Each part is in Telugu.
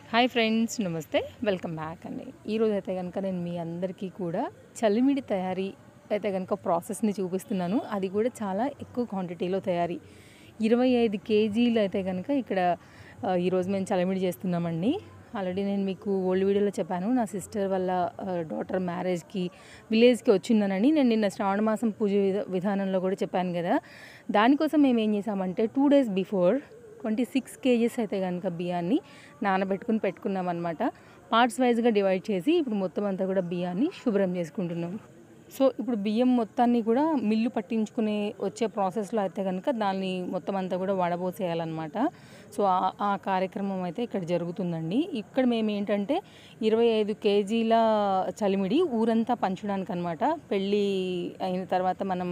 హాయ్ ఫ్రెండ్స్ నమస్తే వెల్కమ్ బ్యాక్ అండి ఈరోజు అయితే కనుక నేను మీ అందరికీ కూడా చలిమిడి తయారీ అయితే కనుక ప్రాసెస్ని చూపిస్తున్నాను అది కూడా చాలా ఎక్కువ క్వాంటిటీలో తయారీ ఇరవై ఐదు కేజీలు అయితే కనుక ఇక్కడ ఆ, ఈరోజు మేము చలిమిడి చేస్తున్నామండి ఆల్రెడీ నేను మీకు ఓల్డ్ వీడియోలో చెప్పాను నా సిస్టర్ వాళ్ళ డాటర్ మ్యారేజ్కి విలేజ్కి వచ్చిందనని నేను నిన్న శ్రావణ మాసం పూజ విధ- విధానంలో కూడా చెప్పాను కదా దానికోసం మేము ఏం చేసామంటే two days before twenty six kgs అయితే కనుక బియ్యాన్ని నానబెట్టుకుని పెట్టుకున్నాం అనమాట పార్ట్స్ వైజ్గా డివైడ్ చేసి ఇప్పుడు మొత్తం అంతా కూడా బియ్యాన్ని శుభ్రం చేసుకుంటున్నాం సో ఇప్పుడు బియ్యం మొత్తాన్ని కూడా మిల్లు పట్టించుకునే వచ్చే ప్రాసెస్లో అయితే కనుక దాన్ని మొత్తం అంతా కూడా వడబోసేయాలన్నమాట సో ఆ- ఆ కార్యక్రమం అయితే ఇక్కడ జరుగుతుందండి ఇక్కడ మేము ఏంటంటే ఇరవై ఐదు కేజీల చలిమిడి ఊరంతా పంచడానికి అనమాట పెళ్ళి అయిన తర్వాత మనం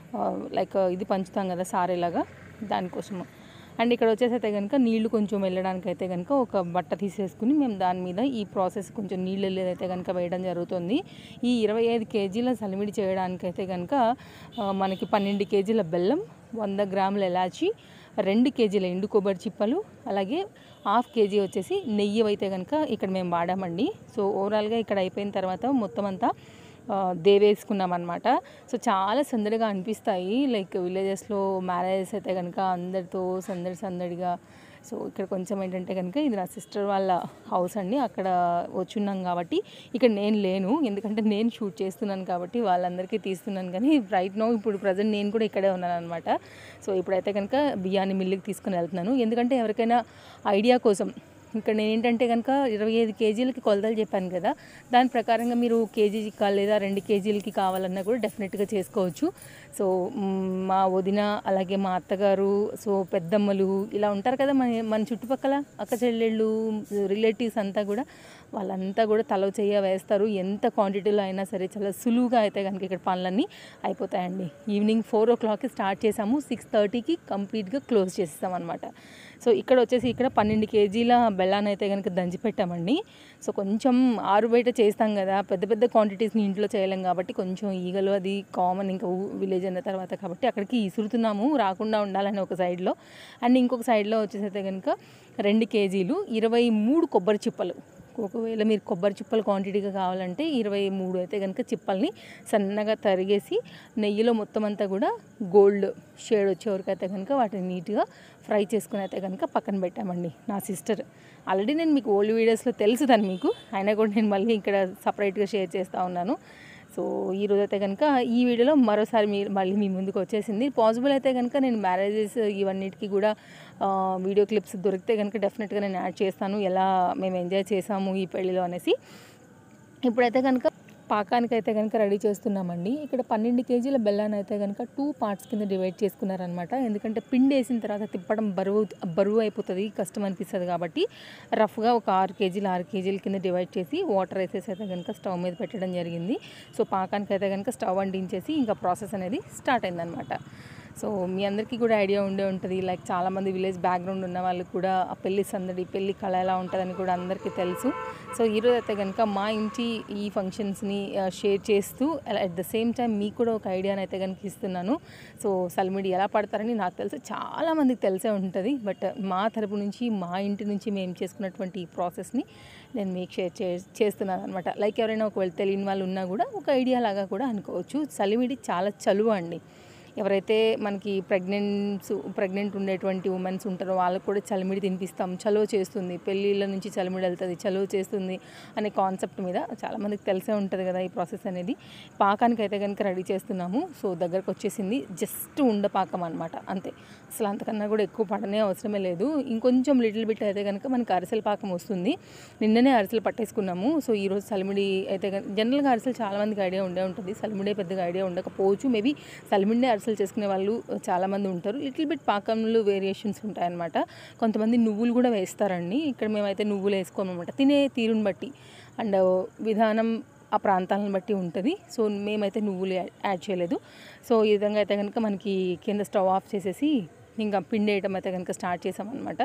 లైక్ ఇది పంచుతాం కదా సారేలాగా దానికోసము అండ్ ఇక్కడ వచ్చేసి అయితే కనుక నీళ్లు కొంచెం వెళ్ళడానికి అయితే కనుక ఒక బట్ట తీసేసుకుని మేము దాని మీద ఈ ప్రాసెస్ కొంచెం నీళ్ళు వెళ్ళేదైతే కనుక వేయడం జరుగుతుంది ఈ ఇరవై ఐదు కేజీల సలిమిడి చేయడానికి అయితే కనుక ఆ, మనకి పన్నెండు కేజీల బెల్లం వంద గ్రాముల ఎలాచి రెండు కేజీల ఎండు కొబ్బరి చిప్పలు అలాగే హాఫ్ కేజీ వచ్చేసి నెయ్యి అయితే కనుక ఇక్కడ మేము వాడామండి సో ఓవరాల్గా ఇక్కడ అయిపోయిన తర్వాత మొత్తం అంతా ఆ, దేవేసుకున్నాం అనమాట సో చాలా సందడిగా అనిపిస్తాయి లైక్ విలేజెస్లో మ్యారేజెస్ అయితే కనుక అందరితో సందడి సందడిగా సో ఇక్కడ కొంచెం ఏంటంటే కనుక ఇది నా సిస్టర్ వాళ్ళ హౌస్ అండి అక్కడ వచ్చున్నాం కాబట్టి ఇక్కడ నేను లేను ఎందుకంటే నేను షూట్ చేస్తున్నాను కాబట్టి వాళ్ళందరికీ తీస్తున్నాను కానీ రైట్ నో ఇప్పుడు ప్రజెంట్ నేను కూడా ఇక్కడే ఉన్నాను అనమాట సో ఇప్పుడైతే కనుక బియ్యాన్ని మిల్లుకి తీసుకుని వెళ్తున్నాను ఎందుకంటే ఎవరికైనా ఐడియా కోసం ఇక్కడ నేను ఏంటంటే కనుక ఇరవై ఐదు కేజీలకి కొలతలు చెప్పాను కదా దాని ప్రకారంగా మీరు కేజీకి కా లేదా రెండు కేజీలకి కావాలన్నా కూడా డెఫినెట్గా చేసుకోవచ్చు సో మ్, మా వదిన అలాగే మా అత్తగారు సో పెద్దమ్మలు ఇలా ఉంటారు కదా మన మన చుట్టుపక్కల అక్క చెల్లెళ్ళు రిలేటివ్స్ అంతా కూడా వాళ్ళంతా కూడా తల చెయ్య వేస్తారు ఎంత క్వాంటిటీలో అయినా సరే చాలా సులువుగా అయితే కనుక ఇక్కడ పనులన్నీ అయిపోతాయండి ఈవినింగ్ ఫోర్ ఓ క్లాక్కి స్టార్ట్ చేసాము సిక్స్ థర్టీకి కంప్లీట్గా క్లోజ్ చేసేసాం అనమాట సో ఇక్కడ వచ్చేసి ఇక్కడ పన్నెండు కేజీల బెల్లాన్ని అయితే కనుక దంచి పెట్టామండి సో కొంచెం ఆరు బయట చేస్తాం కదా పెద్ద పెద్ద క్వాంటిటీస్ని ఇంట్లో చేయలేం కాబట్టి కొంచెం ఈగలు అది కామన్ ఇంకా విలేజ్ అన్న తర్వాత కాబట్టి అక్కడికి ఇసురుతున్నాము రాకుండా ఉండాలని ఒక సైడ్లో అండ్ ఇంకొక సైడ్లో వచ్చేసి అయితే కనుక రెండు కేజీలు ఇరవై మూడు కొబ్బరి చిప్పలు ఒకవేళ మీరు కొబ్బరి చిప్పలు క్వాంటిటీగా కావాలంటే ఇరవై మూడు అయితే కనుక చిప్పల్ని సన్నగా తరిగేసి నెయ్యిలో మొత్తం అంతా కూడా గోల్డ్ షేడ్ వచ్చే వరకు అయితే కనుక వాటిని నీట్గా ఫ్రై చేసుకుని అయితే కనుక పక్కన పెట్టామండి నా సిస్టర్ ఆల్రెడీ నేను మీకు ఓల్డ్ వీడియోస్లో తెలుసు దాన్ని మీకు అయినా కూడా నేను మళ్ళీ ఇక్కడ సపరేట్గా షేర్ చేస్తూ ఉన్నాను సో ఈ రోజు అయితే కనుక ఈ వీడియోలో మరోసారి మీ మళ్ళీ మీ ముందుకు వచ్చేసింది పాసిబుల్ అయితే కనుక నేను మ్యారేజెస్ ఇవన్నిటికీ కూడా ఆ, వీడియో క్లిప్స్ దొరికితే కనుక డెఫినెట్గా నేను యాడ్ చేస్తాను ఎలా మేము ఎంజాయ్ చేసాము ఈ పెళ్ళిలో అనేసి ఇప్పుడైతే కనుక పాకానికి అయితే కనుక రెడీ చేస్తున్నామండి ఇక్కడ పన్నెండు కేజీల బెల్లాన్ని అయితే కనుక టూ పార్ట్స్ కింద డివైడ్ చేసుకున్నారనమాట ఎందుకంటే పిండి వేసిన తర్వాత తిప్పడం బరువు బరువు అయిపోతుంది కష్టం అనిపిస్తుంది కాబట్టి రఫ్గా ఒక ఆరు కేజీలు ఆరు కేజీల కింద డివైడ్ చేసి వాటర్ వేసేసి అయితే కనుక స్టవ్ మీద పెట్టడం జరిగింది సో పాకానికి అయితే కనుక స్టవ్ అంటించేసి ఇంకా ప్రాసెస్ అనేది స్టార్ట్ అయిందనమాట సో మీ అందరికీ కూడా ఐడియా ఉండే ఉంటుంది లైక్ చాలామంది విలేజ్ బ్యాక్గ్రౌండ్ ఉన్న వాళ్ళకి కూడా ఆ పెళ్లి సందడి పెళ్లి కళ ఎలా ఉంటుందని కూడా అందరికీ తెలుసు సో ఈరోజు అయితే కనుక మా ఇంటి ఈ ఫంక్షన్స్ని షేర్ చేస్తూ అట్ ద సేమ్ టైం మీకు కూడా ఒక ఐడియాని అయితే కనుక ఇస్తున్నాను సో సల్మిడి ఎలా పడతారని నాకు తెలుసు చాలా మందికి తెలిసే ఉంటుంది బట్ మా తరపు నుంచి మా ఇంటి నుంచి మేము చేసుకున్నటువంటి ఈ ప్రాసెస్ని నేను మీకు షేర్ చే చేస్తున్నాను అనమాట లైక్ ఎవరైనా ఒకవేళ తెలియని వాళ్ళు ఉన్నా కూడా ఒక ఐడియా లాగా కూడా అనుకోవచ్చు చలిమిడి చాలా చలువ అండి ఎవరైతే మనకి ప్రెగ్నెంట్స్ ప్రెగ్నెంట్ ఉండేటువంటి ఉమెన్స్ ఉంటారో వాళ్ళకు కూడా చలిమిడి తినిపిస్తాం చలువ చేస్తుంది పెళ్ళిళ్ళ నుంచి చలిమిడి వెళ్తుంది చలువ చేస్తుంది అనే కాన్సెప్ట్ మీద చాలామందికి తెలిసే ఉంటుంది కదా ఈ ప్రాసెస్ అనేది పాకానికి అయితే కనుక రెడీ చేస్తున్నాము సో దగ్గరకు వచ్చేసింది జస్ట్ ఉండపాకం అనమాట అంతే అసలు అంతకన్నా కూడా ఎక్కువ పడనే అవసరమే లేదు ఇంకొంచెం లిటిల్ బిట్ అయితే కనుక మనకి అరిసెల పాకం వస్తుంది నిన్ననే అరిసెలు పట్టేసుకున్నాము సో ఈరోజు సలిమిడి అయితే కనుక జనరల్గా అరిసెలు చాలామందికి ఐడియా ఉండే ఉంటుంది సలిమిడే పెద్దగా ఐడియా ఉండకపోవచ్చు మేబీ సలిమిడే అరిసెలు చేసుకునే వాళ్ళు చాలామంది ఉంటారు లిటిల్ బిట్ పాకంలో వేరియేషన్స్ ఉంటాయన్నమాట కొంతమంది నువ్వులు కూడా వేస్తారండి ఇక్కడ మేమైతే నువ్వులు వేసుకోమన్నమాట తినే తీరుని బట్టి అండ్ విధానం ఆ ప్రాంతాలను బట్టి ఉంటుంది సో మేమైతే నువ్వులు యా- యాడ్ చేయలేదు సో ఈ విధంగా అయితే కనుక మనకి కింద స్టవ్ ఆఫ్ చేసేసి ఇంకా పిండి వేయటం అయితే కనుక స్టార్ట్ చేసామన్నమాట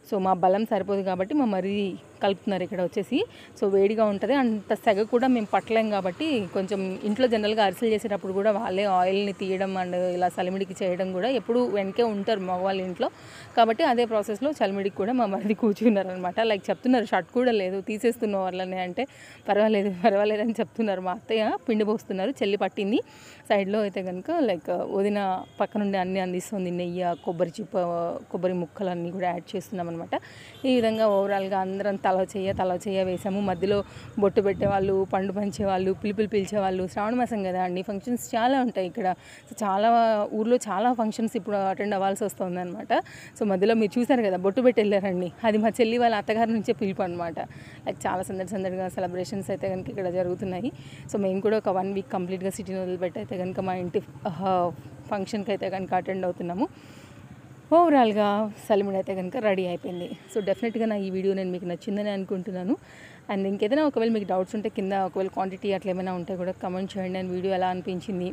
సో మా బలం సరిపోదు కాబట్టి మా మరీ కలుపుతున్నారు ఇక్కడ వచ్చేసి సో వేడిగా ఉంటుంది అంత సెగ కూడా మేము పట్టలేం కాబట్టి కొంచెం ఇంట్లో జనరల్గా అరిసెలు చేసేటప్పుడు కూడా వాళ్ళే ఆయిల్ని తీయడం అండ్ ఇలా చలిమిడికి చేయడం కూడా ఎప్పుడు వెనకే ఉంటారు మగవాళ్ళ ఇంట్లో కాబట్టి అదే ప్రాసెస్లో చలిమిడికి కూడా మా మరిది కూర్చున్నారు అనమాట లైక్ చెప్తున్నారు షర్ట్ కూడా లేదు తీసేస్తున్న వాళ్ళని అంటే పర్వాలేదు పర్వాలేదు అని చెప్తున్నారు మా అత్తయ్య పిండి పోస్తున్నారు చెల్లి పట్టింది సైడ్లో అయితే కనుక లైక్ వదిన పక్క నుండి అన్ని అందిస్తుంది నెయ్యి కొబ్బరి చిప్ప కొబ్బరి ముక్కలు అన్నీ కూడా యాడ్ చేస్తున్నాం అనమాట ఈ విధంగా ఓవరాల్గా అందరం తల చెయ్య తల చెయ్య వేసాము మధ్యలో బొట్టు పెట్టేవాళ్ళు పండు పంచేవాళ్ళు పిలుపులు పిలిచేవాళ్ళు శ్రావణ మాసం కదా అండి ఫంక్షన్స్ చాలా ఉంటాయి ఇక్కడ సో చాలా ఊర్లో చాలా ఫంక్షన్స్ ఇప్పుడు అటెండ్ అవ్వాల్సి వస్తుంది అనమాట సో మధ్యలో మీరు చూసారు కదా బొట్టు పెట్టి వెళ్ళారండి అది మా చెల్లి వాళ్ళ అత్తగారి నుంచే పిలుపు అనమాట లైక్ చాలా సందడి సందడిగా సెలబ్రేషన్స్ అయితే కనుక ఇక్కడ జరుగుతున్నాయి సో మేము కూడా ఒక వన్ వీక్ కంప్లీట్గా సిటీని వదిలిపెట్టి అయితే కనుక మా ఇంటి ఫంక్షన్కి అయితే కనుక అటెండ్ అవుతున్నాము ఓవరాల్గా సలిమిడి అయితే కనుక రెడీ అయిపోయింది సో డెఫినెట్గా నా ఈ వీడియో నేను మీకు నచ్చిందని అనుకుంటున్నాను అండ్ ఇంకేదైనా ఒకవేళ మీకు డౌట్స్ ఉంటే కింద ఒకవేళ క్వాంటిటీ అట్లా ఏమైనా ఉంటే కూడా కమెంట్ చేయండి అండ్ వీడియో ఎలా అనిపించింది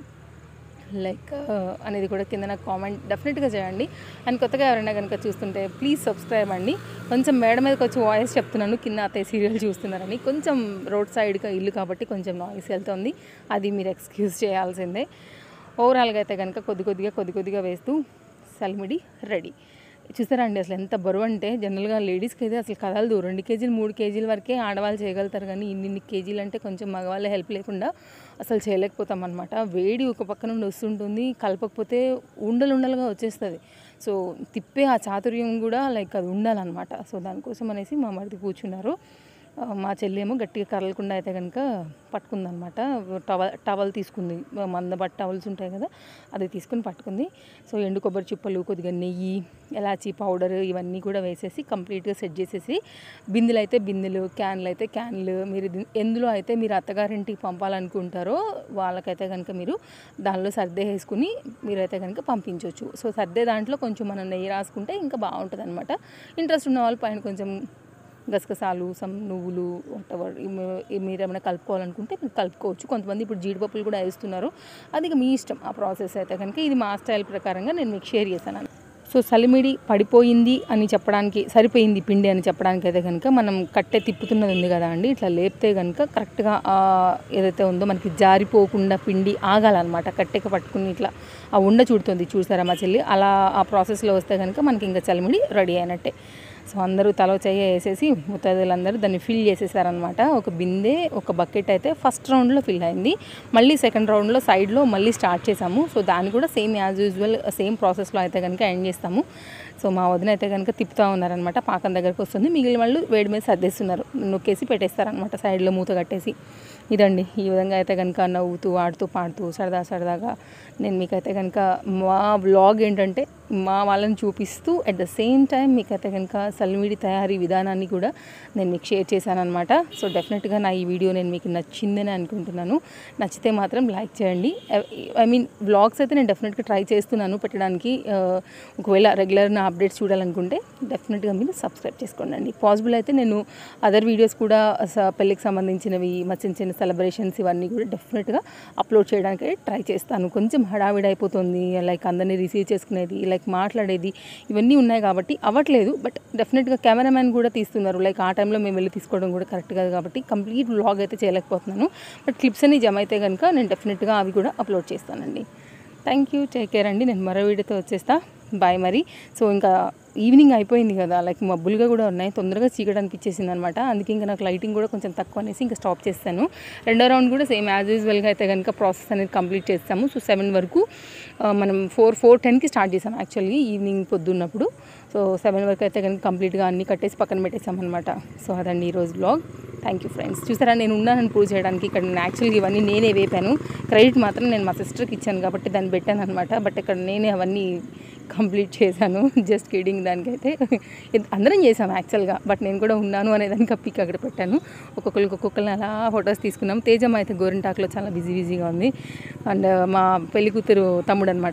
లైక్ అనేది కూడా కింద నాకు కామెంట్ డెఫినెట్గా చేయండి అండ్ కొత్తగా ఎవరైనా కనుక చూస్తుంటే ప్లీజ్ సబ్స్క్రైబ్ అండి కొంచెం మేడ మీదకి వచ్చి వాయిస్ చెప్తున్నాను కింద అత్తయ్య సీరియల్ చూస్తున్నారని కొంచెం రోడ్ సైడ్గా ఇల్లు కాబట్టి కొంచెం నాయిస్ వెళ్తుంది అది మీరు ఎక్స్క్యూజ్ చేయాల్సిందే ఓవరాల్గా అయితే కనుక కొద్ది కొద్దిగా కొద్ది కొద్దిగా వేస్తూ సలిమిడి రెడీ చూసారా అండి అసలు ఎంత బరువు అంటే జనరల్గా లేడీస్కి అయితే అసలు కదలదు రెండు కేజీలు మూడు కేజీల వరకే ఆడవాళ్ళు చేయగలుగుతారు కానీ ఇన్ని ఇన్ని కేజీలు అంటే కొంచెం మగవాళ్ళ హెల్ప్ లేకుండా అసలు చేయలేకపోతాం అనమాట వేడి ఒక పక్క నుండి వస్తుంటుంది కలపకపోతే ఉండలు ఉండలుగా వచ్చేస్తుంది సో తిప్పే ఆ చాతుర్యం కూడా లైక్ అది ఉండాలన్నమాట సో దానికోసం అనేసి మా మరిది కూర్చున్నారు ఆ, మా చెల్లి ఏమో గట్టిగా కదలకుండా అయితే కనుక పట్టుకుందనమాట టవల్ టవల్ తీసుకుంది మందబట్టి టవల్స్ ఉంటాయి కదా అది తీసుకుని పట్టుకుంది సో ఎండు కొబ్బరి చిప్పలు కొద్దిగా నెయ్యి ఎలాచీ పౌడర్ ఇవన్నీ కూడా వేసేసి కంప్లీట్గా సెట్ చేసేసి బిందెలు అయితే బిందెలు క్యాన్లు అయితే క్యాన్లు మీరు ఇది ఎందులో అయితే మీరు అత్తగారింటికి పంపాలనుకుంటారో వాళ్ళకైతే కనుక మీరు దానిలో సర్దే వేసుకుని మీరైతే కనుక పంపించవచ్చు సో సర్దే దాంట్లో కొంచెం మనం నెయ్యి రాసుకుంటే ఇంకా బాగుంటుంది అనమాట ఇంట్రెస్ట్ ఉన్న వాళ్ళు పైన కొంచెం గసగసాలు సమ్ నువ్వులు వాటెవర్ మీరు ఏమైనా కలుపుకోవాలనుకుంటే మీరు కలుపుకోవచ్చు కొంతమంది ఇప్పుడు జీడిపప్పులు కూడా వేస్తున్నారు అది ఇక మీ ఇష్టం ఆ ప్రాసెస్ అయితే కనుక ఇది మా స్టైల్ ప్రకారంగా నేను మీకు షేర్ చేశాను సో సలిమిడి పడిపోయింది అని చెప్పడానికి సరిపోయింది పిండి అని చెప్పడానికి అయితే కనుక మనం కట్టె తిప్పుతున్నది ఉంది కదా అండి ఇట్లా లేపితే కనుక కరెక్ట్గా ఆ ఏదైతే ఉందో మనకి జారిపోకుండా పిండి ఆగాలన్నమాట కట్టెకి పట్టుకుని ఇట్లా ఆ ఉండ చూడుతుంది చూసారా మా చెల్లి అలా ఆ ప్రాసెస్లో వస్తే కనుక మనకి ఇంకా చలిమిడి రెడీ అయినట్టే సో అందరూ తల చెయ్యి వేసేసి ముత్తైదులందరూ దాన్ని ఫిల్ చేసేసారనమాట ఒక బిందె ఒక బకెట్ అయితే ఫస్ట్ రౌండ్లో ఫిల్ అయింది మళ్ళీ సెకండ్ రౌండ్లో సైడ్లో మళ్ళీ స్టార్ట్ చేసాము సో దాన్ని కూడా సేమ్ యాజ్ యూజువల్ సేమ్ ప్రాసెస్లో అయితే కనుక ఎండ్ చేస్తాము సో మా వదిన అయితే కనుక తిప్పుతూ ఉన్నారనమాట పాకం దగ్గరకు వస్తుంది మిగిలిన వాళ్ళు వేడి మీద సర్దేస్తున్నారు నొక్కేసి పెట్టేస్తారనమాట సైడ్లో మూత కట్టేసి ఇదండి ఈ విధంగా అయితే కనుక నవ్వుతూ ఆడుతూ పాడుతూ సరదా సరదాగా నేను మీకైతే కనుక మా వ్లాగ్ ఏంటంటే మా వాళ్ళని చూపిస్తూ అట్ ద సేమ్ టైం మీకైతే కనుక సల్మిడి తయారీ విధానాన్ని కూడా నేను మీకు షేర్ చేశాను అనమాట సో డెఫినెట్గా నా ఈ వీడియో నేను మీకు నచ్చిందని అనుకుంటున్నాను నచ్చితే మాత్రం లైక్ చేయండి ఐ మీన్ వ్లాగ్స్ అయితే నేను డెఫినెట్గా ట్రై చేస్తున్నాను పెట్టడానికి ఆ, ఒకవేళ రెగ్యులర్ నా అప్డేట్స్ చూడాలనుకుంటే డెఫినెట్గా మీరు సబ్స్క్రైబ్ చేసుకోండి అండి పాసిబుల్ అయితే నేను అదర్ వీడియోస్ కూడా స- పెళ్ళికి సంబంధించినవి మా చిన్న చిన్న సెలబ్రేషన్స్ ఇవన్నీ కూడా డెఫినెట్గా అప్లోడ్ చేయడానికి ట్రై చేస్తాను కొంచెం హడావిడి అయిపోతుంది లైక్ అందరినీ రిసీవ్ చేసుకునేది లైక్ మాట్లాడేది ఇవన్నీ ఉన్నాయి కాబట్టి అవ్వట్లేదు బట్ డెఫినెట్గా కెమెరామ్యాన్ కూడా తీస్తున్నారు లైక్ ఆ టైంలో మేము వెళ్ళి తీసుకోవడం కూడా కరెక్ట్ కాదు కాబట్టి కంప్లీట్ వ్లాగ్ అయితే చేయలేకపోతున్నాను బట్ క్లిప్స్ అన్ని జమ అయితే కనుక నేను డెఫినెట్గా అవి కూడా అప్లోడ్ చేస్తానండి థ్యాంక్ యూ టేక్ కేర్ అండి నేను మరో వీడియోతో వచ్చేస్తా బాయ్ మరి సో ఇంకా ఈవినింగ్ అయిపోయింది కదా లైక్ మబ్బులుగా కూడా ఉన్నాయి తొందరగా చీకటి అనిపించేసింది అనమాట అందుకే ఇంకా నాకు లైటింగ్ కూడా కొంచెం తక్కువ అనేసి ఇంకా స్టాప్ చేస్తాను రెండో రౌండ్ కూడా సేమ్ యాజ్ యూజువల్గా అయితే కనుక ప్రాసెస్ అనేది కంప్లీట్ చేస్తాము సో సెవెన్ వరకు ఆ, మనం ఫోర్ ఫోర్ టెన్కి స్టార్ట్ చేసాం యాక్చువల్లీ ఈవినింగ్ పొద్దున్నప్పుడు సో సెవెన్ వరకు అయితే కనుక కంప్లీట్గా అన్ని కట్టేసి పక్కన పెట్టేసాం అనమాట సో అదండి ఈరోజు బ్లాగ్ థ్యాంక్ యూ ఫ్రెండ్స్ చూసారా నేను ఉన్నానని ప్రూవ్ చేయడానికి ఇక్కడ నేను యాక్చువల్గా ఇవన్నీ నేనే వేపాను క్రెడిట్ మాత్రం నేను మా సిస్టర్కి ఇచ్చాను కాబట్టి దాన్ని పెట్టాను అనమాట బట్ ఇక్కడ నేనే అవన్నీ కంప్లీట్ చేశాను జస్ట్ కిడింగ్ దానికైతే ఇది అందరం చేసాం యాక్చువల్గా బట్ నేను కూడా ఉన్నాను అనే దానికి పిక్ అక్కడ పెట్టాను ఒక్కొక్కరికి ఒక్కొక్కరిని అలా ఫొటోస్ తీసుకున్నాం తేజమ్మ అయితే గోరింటాకులో చాలా బిజీ బిజీగా ఉంది అండ్ మా పెళ్లి కూతురు తమ్ముడు అనమాట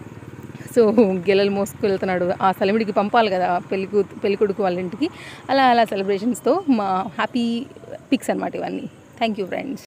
సో గెలలు మోసుకు వెళ్తున్నాడు ఆ సెలవిడికి పంపాలి కదా పెళ్లి కూతు పెళ్లి కొడుకు వాళ్ళ ఇంటికి అలా అలా సెలబ్రేషన్స్తో మా హ్యాపీ పిక్స్ అనమాట ఇవన్నీ థ్యాంక్ యూ ఫ్రెండ్స్